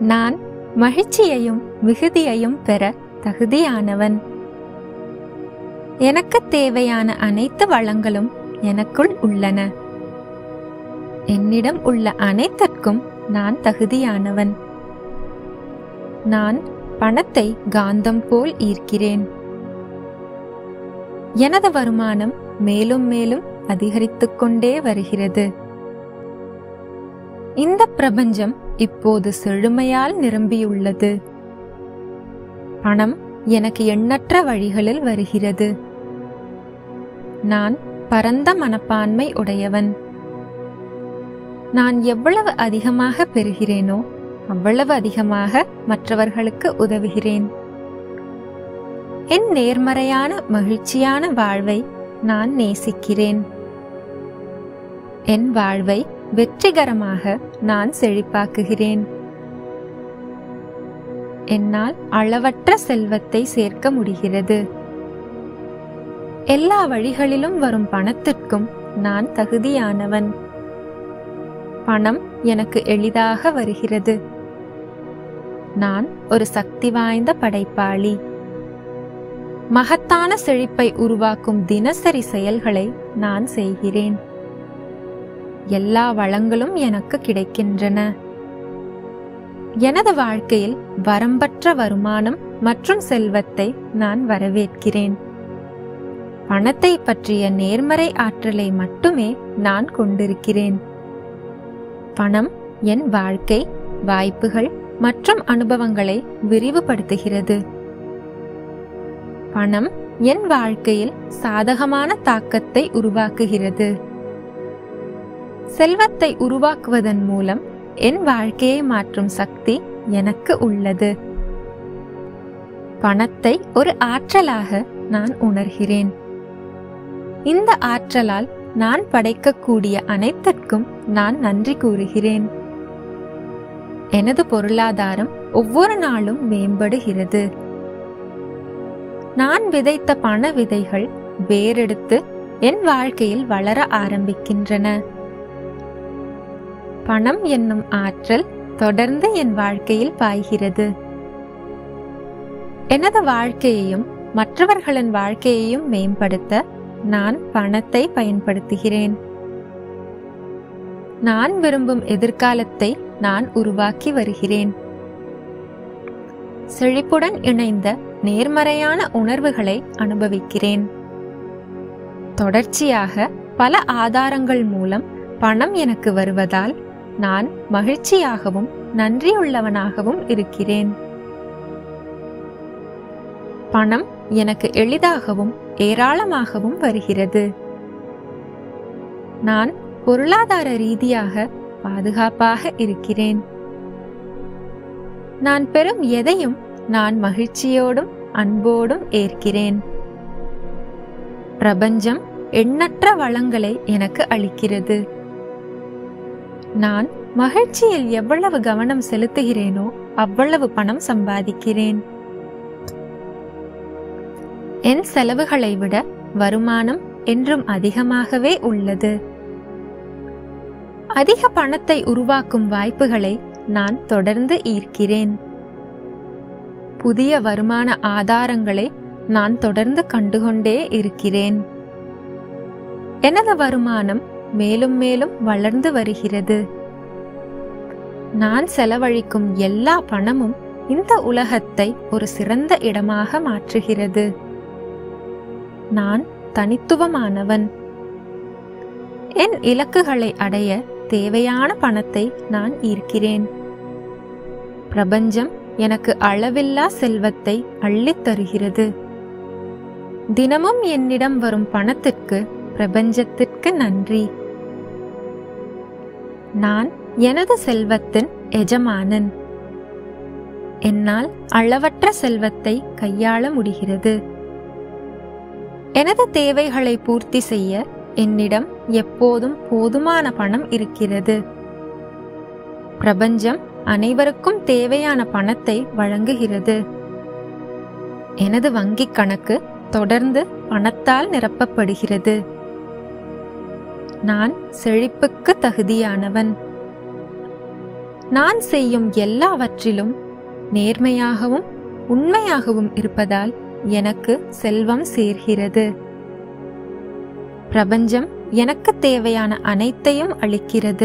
நான் மகிழ்ச்சியையும் மிகுதியையும் பெற தகுதியானவன் எனக்கு தேவையான அனைத்து வளங்களும் எனக்குள் உள்ளன என்னிடம் உள்ள அனைத்திற்கும் நான் தகுதியானவன் நான் பணத்தை காந்தம் போல் ஈர்க்கிறேன் எனது வருமானம் மேலும் மேலும் அதிகரித்துக் கொண்டே வருகிறது இந்த பிரபஞ்சம் இப்போது செழுமையால் நிரம்பியுள்ளது பணம் எனக்கு எண்ணற்ற வழிகளில் வருகிறது நான் பரந்த மனப்பான்மை உடையவன் நான் எவ்வளவு அதிகமாக பெறுகிறேனோ அவ்வளவு அதிகமாக மற்றவர்களுக்கு உதவுகிறேன் என் நேர்மறையான மகிழ்ச்சியான வாழ்வை நான் நேசிக்கிறேன் என் வாழ்வை வெற்றிகரமாக நான் செழிப்பாக்குகிறேன் என்னால் அளவற்ற செல்வத்தை சேர்க்க முடிகிறது எல்லா வழிகளிலும் வரும் பணத்திற்கும் நான் தகுதியானவன் பணம் எனக்கு எளிதாக வருகிறது நான் ஒரு சக்தி வாய்ந்த படைப்பாளி மகத்தான செழிப்பை உருவாக்கும் தினசரி செயல்களை நான் செய்கிறேன் எல்லா வளங்களும் எனக்கு கிடைக்கின்றன எனது வாழ்க்கையில் வரம்பற்ற வருமானம் மற்றும் செல்வத்தை நான் வரவேற்கிறேன் பணத்தை பற்றிய நேர்மறை ஆற்றலை மட்டுமே நான் கொண்டிருக்கிறேன் பணம் என் வாழ்க்கை வாய்ப்புகள் மற்றும் அனுபவங்களை விரிவுபடுத்துகிறது பணம் என் வாழ்க்கையில் சாதகமான தாக்கத்தை உருவாக்குகிறது செல்வத்தை உருவாக்குவதன் மூலம் என் வாழ்க்கையை மாற்றும் சக்தி எனக்கு உள்ளது பணத்தை ஒரு ஆற்றலாக நான் உணர்கிறேன் இந்த ஆற்றலால் நான் படைக்கக்கூடிய அனைத்திற்கும் நான் நன்றி கூறுகிறேன் எனது பொருளாதாரம் ஒவ்வொரு நாளும் மேம்படுகிறது நான் விதைத்த பண விதைகள் வேரெடுத்து என் வாழ்க்கையில் வளர ஆரம்பிக்கின்றன பணம் என்னும் ஆற்றல் தொடர்ந்து என் வாழ்க்கையில் பாய்கிறது எனது வாழ்க்கையையும் மற்றவர்களின் வாழ்க்கையையும் மேம்படுத்த நான் பணத்தை பயன்படுத்துகிறேன் நான் விரும்பும் எதிர்காலத்தை நான் உருவாக்கி வருகிறேன் செழிப்புடன் இணைந்த நேர்மறையான உணர்வுகளை அனுபவிக்கிறேன் தொடர்ச்சியாக பல ஆதாரங்கள் மூலம் பணம் எனக்கு வருவதால் நான் மகிழ்ச்சியாகவும் நன்றியுள்ளவனாகவும் இருக்கிறேன் பணம் எனக்கு எளிதாகவும் ஏராளமாகவும் வருகிறது நான் பொருளாதார ரீதியாக பாதுகாப்பாக இருக்கிறேன் நான் பெறும் எதையும் நான் மகிழ்ச்சியோடும் அன்போடும் ஏற்கிறேன் பிரபஞ்சம் எண்ணற்ற வளங்களை எனக்கு அளிக்கிறது நான் மகிழ்ச்சியில் எவ்வளவு கவனம் செலுத்துகிறேனோ அவ்வளவு பணம் சம்பாதிக்கிறேன் என் செலவுகளை விட வருமானம் என்றும் அதிகமாகவே உள்ளது அதிக பணத்தை உருவாக்கும் வாய்ப்புகளை நான் தொடர்ந்து ஈர்க்கிறேன் புதிய வருமான ஆதாரங்களை நான் தொடர்ந்து கண்டுகொண்டே இருக்கிறேன் எனது வருமானம் மேலும் மேலும் வளர்ந்து வருகிறது நான் செலவழிக்கும் எல்லா பணமும் இந்த உலகத்தை ஒரு சிறந்த இடமாக மாற்றுகிறது நான் தனித்துவமானவன் என் இலக்குகளை அடைய தேவையான பணத்தை நான் ஈர்க்கிறேன் பிரபஞ்சம் எனக்கு அளவில்லா செல்வத்தை அள்ளித் தருகிறது தினமும் என்னிடம் வரும் பணத்திற்கு பிரபஞ்சத்திற்கு நன்றி நான் எனது செல்வத்தின் எஜமானன் என்னால் அளவற்ற செல்வத்தை கையாள முடிகிறது எனது தேவைகளை பூர்த்தி செய்ய என்னிடம் எப்போதும் போதுமான பணம் இருக்கிறது பிரபஞ்சம் அனைவருக்கும் தேவையான பணத்தை வழங்குகிறது எனது வங்கிக் கணக்கு தொடர்ந்து பணத்தால் நிரப்பப்படுகிறது நான் செழிப்புக்கு தகுதியானவன் நான் செய்யும் எல்லாவற்றிலும் நேர்மையாகவும் உண்மையாகவும் இருப்பதால் எனக்கு செல்வம் சேர்கிறது பிரபஞ்சம் எனக்கு தேவையான அனைத்தையும் அளிக்கிறது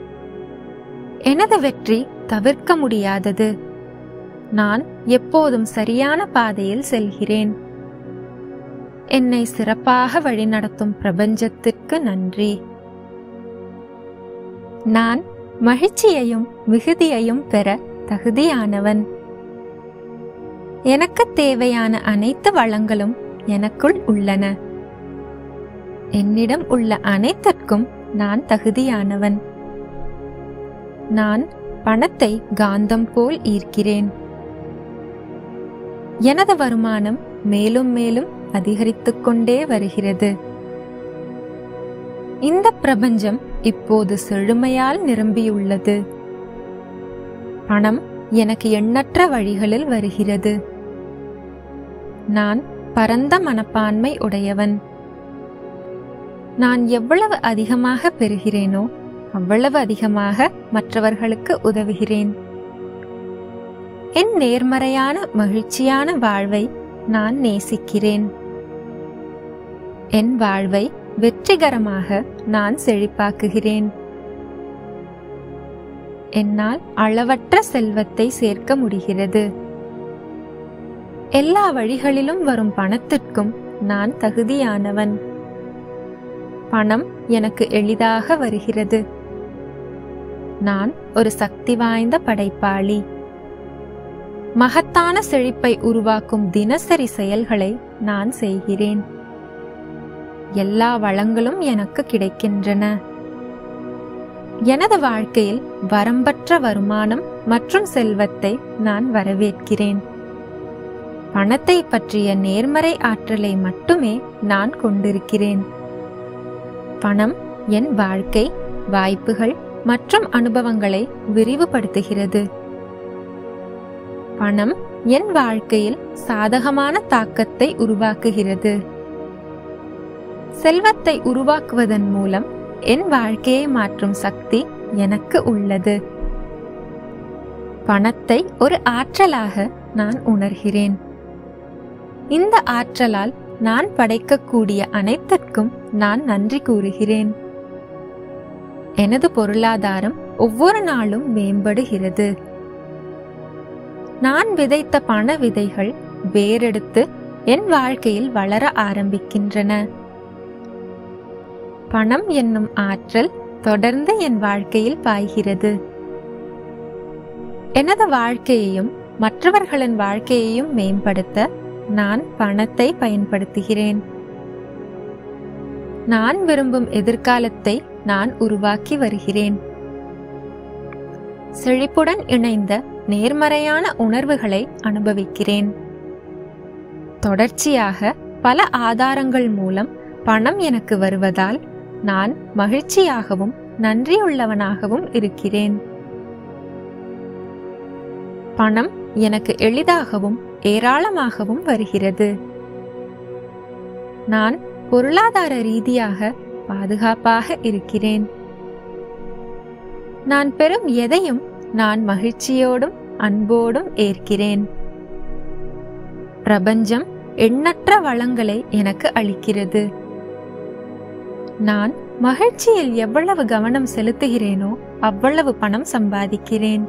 எனது வெற்றி தவிர்க்க முடியாதது நான் எப்போதும் சரியான பாதையில் செல்கிறேன் என்னை சிறப்பாக வழிநடத்தும் பிரபஞ்சத்திற்கு நன்றி நான் மகிழ்ச்சியையும் மிகுதியையும் பெற தகுதியானவன் எனக்கு தேவையான அனைத்து வளங்களும் எனக்குள் உள்ளன என்னிடம் உள்ள அனைத்திற்கும் நான் தகுதியானவன் நான் பணத்தை காந்தம் போல் ஈர்க்கிறேன் எனது வருமானம் மேலும் மேலும் அதிகரித்துக் கொண்டே வருகிறது இந்த பிரபஞ்சம் இப்போது செழுமையால் நிரம்பியுள்ளது பணம் எனக்கு எண்ணற்ற வழிகளில் வருகிறது நான் பரந்த மனப்பான்மை உடையவன் நான் எவ்வளவு அதிகமாக பெறுகிறேனோ அவ்வளவு அதிகமாக மற்றவர்களுக்கு உதவுகிறேன் என் நேர்மறையான மகிழ்ச்சியான வாழ்வை நான் நேசிக்கிறேன் என் வாழ்வை வெற்றிகரமாக நான் செழிப்பாக்குகிறேன் என்னால் அளவற்ற செல்வத்தை சேர்க்க முடிகிறது எல்லா வழிகளிலும் வரும் பணத்திற்கும் நான் தகுதியானவன் பணம் எனக்கு எளிதாக வருகிறது நான் ஒரு சக்தி வாய்ந்த படைப்பாளி மகத்தான செழிப்பை உருவாக்கும் தினசரி செயல்களை நான் செய்கிறேன் எல்லா வளங்களும் எனக்கு கிடைக்கின்றன எனது வாழ்க்கையில் வரம்பற்ற வருமானம் மற்றும் செல்வத்தை நான் வரவேற்கிறேன் பணத்தை பற்றிய நேர்மறை ஆற்றலை மட்டுமே நான் கொண்டிருக்கிறேன் பணம் என் வாழ்க்கை வாய்ப்புகள் மற்றும் அனுபவங்களை விரிவுபடுத்துகிறது பணம் என் வாழ்க்கையில் சாதகமான தாக்கத்தை உருவாக்குகிறது செல்வத்தை உருவாக்குவதன் மூலம் என் வாழ்க்கையை மாற்றும் சக்தி எனக்கு உள்ளது பணத்தை ஒரு ஆற்றலாக நான் உணர்கிறேன் இந்த ஆற்றலால் நான் படைக்கக்கூடிய அனைத்திற்கும் நான் நன்றி கூறுகிறேன் எனது பொருளாதாரம் ஒவ்வொரு நாளும் மேம்படுகிறது நான் விதைத்த பண விதைகள் வேரெடுத்து என் வாழ்க்கையில் வளர ஆரம்பிக்கின்றன பணம் என்னும் ஆற்றல் தொடர்ந்து என் வாழ்க்கையில் பாய்கிறது எனது வாழ்க்கையையும் மற்றவர்களின் வாழ்க்கையையும் மேம்படுத்த நான் பணத்தை பயன்படுத்துகிறேன் நான் விரும்பும் எதிர்காலத்தை நான் உருவாக்கி வருகிறேன் செழிப்புடன் இணைந்த நேர்மறையான உணர்வுகளை அனுபவிக்கிறேன் தொடர்ச்சியாக பல ஆதாரங்கள் மூலம் பணம் எனக்கு வருவதால் நான் மகிழ்ச்சியாகவும் நன்றியுள்ளவனாகவும் இருக்கிறேன் பணம் எனக்கு எளிதாகவும் ஏராளமாகவும் வருகிறது நான் பொருளாதார ரீதியாக பாதுகாப்பாக இருக்கிறேன் நான் பெறும் எதையும் நான் மகிழ்ச்சியோடும் அன்போடும் ஏற்கிறேன் பிரபஞ்சம் எண்ணற்ற வளங்களை எனக்கு அளிக்கிறது நான் மகிழ்ச்சியில் எவ்வளவு கவனம் செலுத்துகிறேனோ அவ்வளவு பணம் சம்பாதிக்கிறேன்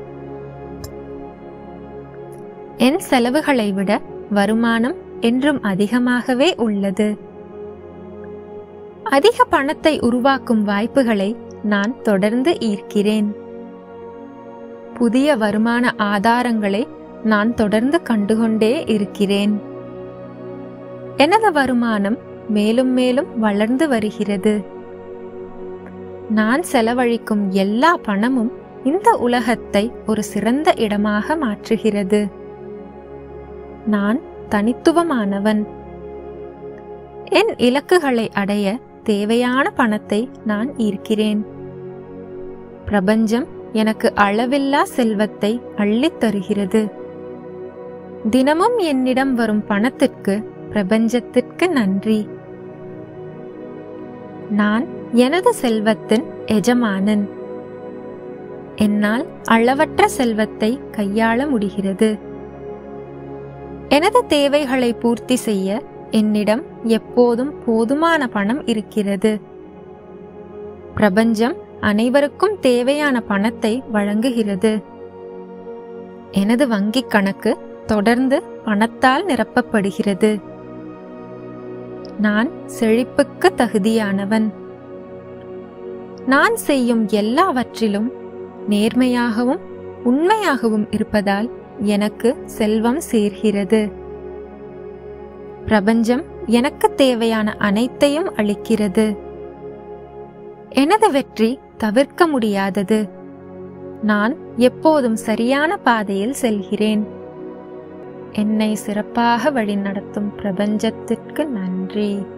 என் செலவுகளை விட வருமானம் என்றும் அதிகமாகவே உள்ளது அதிக பணத்தை உருவாக்கும் வாய்ப்புகளை நான் தொடர்ந்து ஈர்க்கிறேன் புதிய வருமான ஆதாரங்களை நான் தொடர்ந்து கண்டுகொண்டே இருக்கிறேன் எனது வருமானம் மேலும் மேலும் வளர்ந்து வருகிறது நான் செலவழிக்கும் எல்லா பணமும் இந்த உலகத்தை ஒரு சிறந்த இடமாக மாற்றுகிறது நான் தனித்துவமானவன் என் இலக்குகளை அடைய தேவையான பணத்தை நான் ஈர்க்கிறேன் பிரபஞ்சம் எனக்கு அளவில்லா செல்வத்தை அள்ளித் தருகிறது தினமும் என்னிடம் வரும் பணத்திற்கு பிரபஞ்சத்திற்கு நன்றி நான் எனது செல்வத்தின் எஜமானன் என்னால் அளவற்ற செல்வத்தை கையாள முடிகிறது எனது தேவைகளை பூர்த்தி செய்ய என்னிடம் எப்போதும் போதுமான பணம் இருக்கிறது பிரபஞ்சம் அனைவருக்கும் தேவையான பணத்தை வழங்குகிறது எனது வங்கிக் கணக்கு தொடர்ந்து பணத்தால் நிரப்பப்படுகிறது நான் செழிப்புக்கு தகுதியானவன் நான் செய்யும் எல்லாவற்றிலும் நேர்மையாகவும் உண்மையாகவும் இருப்பதால் எனக்கு செல்வம் சேர்கிறது பிரபஞ்சம் எனக்கு தேவையான அனைத்தையும் அளிக்கிறது எனது வெற்றி தவிர்க்க முடியாதது நான் எப்போதும் சரியான பாதையில் செல்கிறேன் என்னை சிறப்பாக வழிநடத்தும் பிரபஞ்சத்திற்கு நன்றி